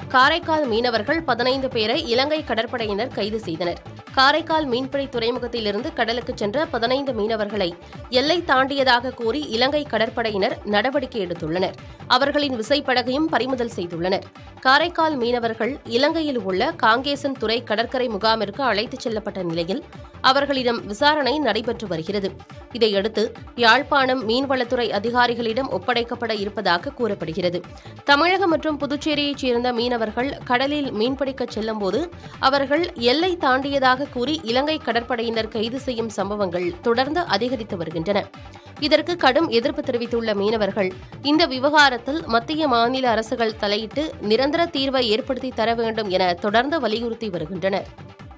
காரைக்கால் மீனவர்கள் பதினைந்து பேரை இலங்கை கடற்படையினர் கைது செய்தனர் காரைக்கால் மீன்பிடி துறைமுகத்திலிருந்து கடலுக்கு சென்ற பதினைந்து மீனவர்களை எல்லை தாண்டியதாக கூறி இலங்கை கடற்படையினர் நடவடிக்கை எடுத்துள்ளனர் அவர்களின் விசைப்படகையும் பறிமுதல் செய்துள்ளனர் காரைக்கால் மீனவர்கள் இலங்கையில் உள்ள காங்கேசன் துறை கடற்கரை முகாமிற்கு அழைத்துச் செல்லப்பட்ட நிலையில் அவர்களிடம் விசாரணை நடைபெற்று வருகிறது இதையடுத்து யாழ்ப்பாணம் மீன்வளத்துறை அதிகாரிகளிடம் ஒப்படைக்கப்பட இருப்பதாக கூறப்படுகிறது தமிழகம் மற்றும் புதுச்சேரியைச் சேர்ந்த மீனவர்கள் கடலில் மீன்பிடிக்கச் செல்லும்போது அவர்கள் எல்லை தாண்டியதாக கூறி இலங்கை கடற்படையினர் கைது செய்யும் சம்பவங்கள் தொடர்ந்து அதிகரித்து வருகின்றன இதற்கு கடும் எதிர்ப்பு தெரிவித்துள்ள மீனவர்கள் இந்த விவகாரத்தில் மத்திய மாநில அரசுகள் தலையிட்டு நிரந்தர தீர்வை ஏற்படுத்தி தர வேண்டும் என தொடர்ந்து வலியுறுத்தி வருகின்றனர்